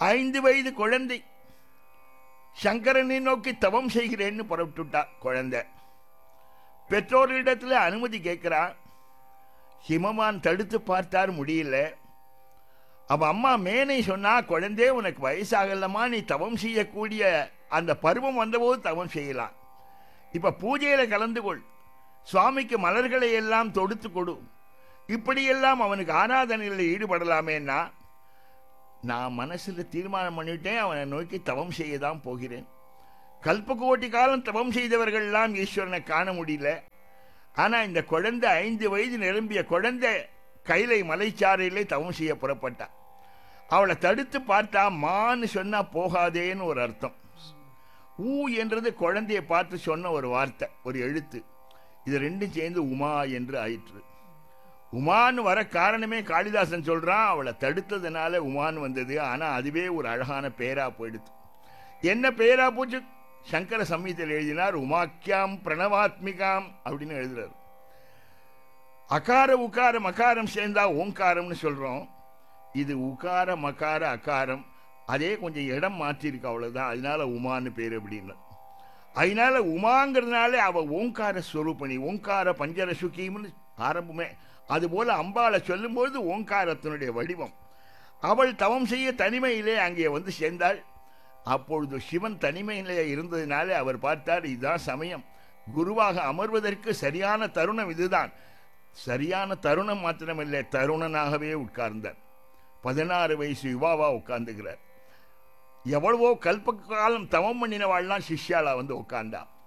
ஐந்து வயது குழந்தை சங்கரனை நோக்கி தவம் செய்கிறேன்னு புறப்பட்டுட்டா குழந்தை பெற்றோரிடத்துல அனுமதி கேட்கிறான் ஹிமமான் தடுத்து பார்த்தார் முடியல அவ அம்மா மேனை சொன்னா குழந்தை உனக்கு வயசாகலமா நீ தவம் செய்யக்கூடிய அந்த பருவம் வந்தபோது தவம் செய்யலாம் இப்ப பூஜையில கலந்து கொள் சுவாமிக்கு மலர்களை எல்லாம் தொடுத்து கொடு இப்படியெல்லாம் அவனுக்கு ஆராதனையில் ஈடுபடலாமேன்னா நான் மனசுல தீர்மானம் பண்ணிட்டேன் அவனை நோக்கி தவம் செய்ய தான் போகிறேன் கல்பகோட்டி காலம் தவம் செய்தவர்கள்லாம் ஈஸ்வரனை காண முடியல ஆனா இந்த குழந்தை ஐந்து வயது நிரம்பிய குழந்தை கைலை மலைச்சாரையிலே தவம் செய்ய புறப்பட்டா அவளை தடுத்து பார்த்தா மான்னு சொன்னா போகாதேன்னு ஒரு அர்த்தம் ஊ என்றது குழந்தையை பார்த்து சொன்ன ஒரு வார்த்தை ஒரு எழுத்து இது ரெண்டும் சேர்ந்து உமா என்று ஆயிற்று உமான்னு வர காரணமே காளிதாசன் சொல்றான் அவளை தடுத்ததுனால உமான்னு வந்தது ஆனா அதுவே ஒரு அழகான பேரா போயிடுது என்ன பேரா போச்சு சங்கர சம்ஹிதையில் எழுதினார் உமாக்கியாம் பிரணவாத்மிகாம் அப்படின்னு எழுதுறாரு அகார உகாரம் அகாரம் சேர்ந்தா ஓங்காரம்னு சொல்றோம் இது உகார மகார அகாரம் அதே கொஞ்சம் இடம் மாற்றிருக்கு அவ்வளவுதான் அதனால உமான்னு பேர் அப்படின்னு அதனால உமாங்கிறதுனால அவ ஓங்கார ஸ்வரூபணி ஓங்கார பஞ்சர சுகிம்னு ஆரம்பமே அதுபோல அம்பாளை சொல்லும்போது ஓங்காரத்தினுடைய வடிவம் அவள் தவம் செய்ய தனிமையிலே அங்கே வந்து சேர்ந்தாள் அப்பொழுது சிவன் தனிமையிலே இருந்ததினால அவர் பார்த்தார் இதுதான் சமயம் குருவாக அமர்வதற்கு சரியான தருணம் இதுதான் சரியான தருணம் மாத்திரமில்லை தருணனாகவே உட்கார்ந்தார் பதினாறு வயசு யுவாவா உட்கார்ந்துகிறார் எவ்வளவோ கல்ப காலம் தவம் பண்ணினவாள்லாம் சிஷ்யாலா வந்து உட்கார்ந்தா